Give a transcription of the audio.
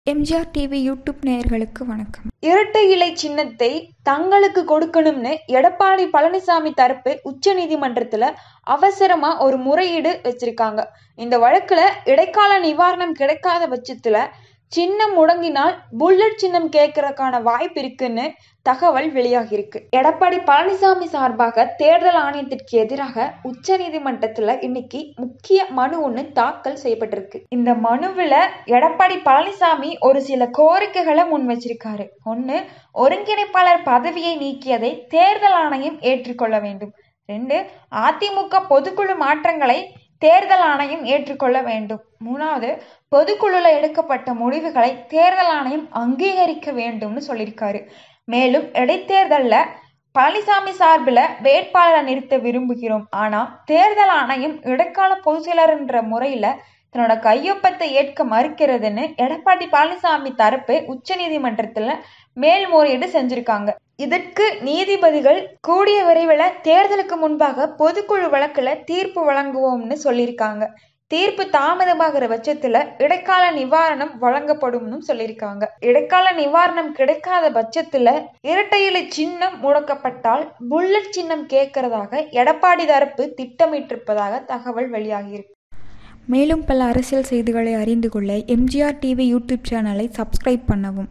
MGR TV YouTube நேயர்களுக்கு வணக்கம் இரட்டை இலை சின்னத்தை தங்களுக்கு கொடுக்கணும்னு எடப்பாடி பழனிசாமி தரப்பு உச்ச நீதிமன்றத்துல அவசரமா ஒரு முறையீடு வச்சிருக்காங்க இந்த வழக்குல இடைக்கால நிவாரணம் கிடைக்காத பட்சத்துல சின்னம் முடங்கினால் புல்லட் சின்னம் கேட்கறதுக்கான வாய்ப்பு இருக்குன்னு தகவல் வெளியாகியிருக்கு எடப்பாடி பழனிசாமி சார்பாக தேர்தல் ஆணையத்திற்கு எதிராக உச்ச நீதிமன்றத்துல இன்னைக்கு முக்கிய மனு ஒன்று தாக்கல் செய்யப்பட்டிருக்கு இந்த மனுவில் எடப்பாடி பழனிசாமி ஒரு சில கோரிக்கைகளை முன் வச்சிருக்காரு ஒன்று ஒருங்கிணைப்பாளர் பதவியை நீக்கியதை தேர்தல் ஆணையம் ஏற்றுக்கொள்ள வேண்டும் ரெண்டு அதிமுக பொதுக்குழு மாற்றங்களை தேர்தல் ஆணையம் ஏற்றுக்கொள்ள வேண்டும் மூணாவது பொதுக்குழுல எடுக்கப்பட்ட முடிவுகளை தேர்தல் ஆணையம் அங்கீகரிக்க வேண்டும்னு சொல்லியிருக்காரு மேலும் இடைத்தேர்தல்ல பழனிசாமி சார்பில் வேட்பாளரை நிறுத்த விரும்புகிறோம் ஆனா தேர்தல் ஆணையம் இடைக்கால பொதுச்செயலர்ன்ற முறையில தன்னோட கையொப்பத்தை ஏற்க மறுக்கிறதுன்னு எடப்பாடி பழனிசாமி தரப்பு உச்ச நீதிமன்றத்துல மேல்முறையீடு செஞ்சிருக்காங்க இதற்கு நீதிபதிகள் கூடிய விரைவில் தேர்தலுக்கு முன்பாக பொதுக்குழு வழக்குல தீர்ப்பு வழங்குவோம்னு சொல்லியிருக்காங்க தீர்ப்பு தாமதமாகிற பட்சத்துல இடைக்கால நிவாரணம் வழங்கப்படும்னு சொல்லியிருக்காங்க இடைக்கால நிவாரணம் கிடைக்காத பட்சத்துல இரட்டை இலை சின்னம் முடக்கப்பட்டால் புல்லட் சின்னம் கேட்கறதாக எடப்பாடி தரப்பு திட்டமிட்டிருப்பதாக தகவல் வெளியாகியிருக்கு மேலும் பல அரசியல் செய்திகளை அறிந்து கொள்ள எம்ஜிஆர் டிவி யூடியூப் சேனலை சப்ஸ்கிரைப் பண்ணவும்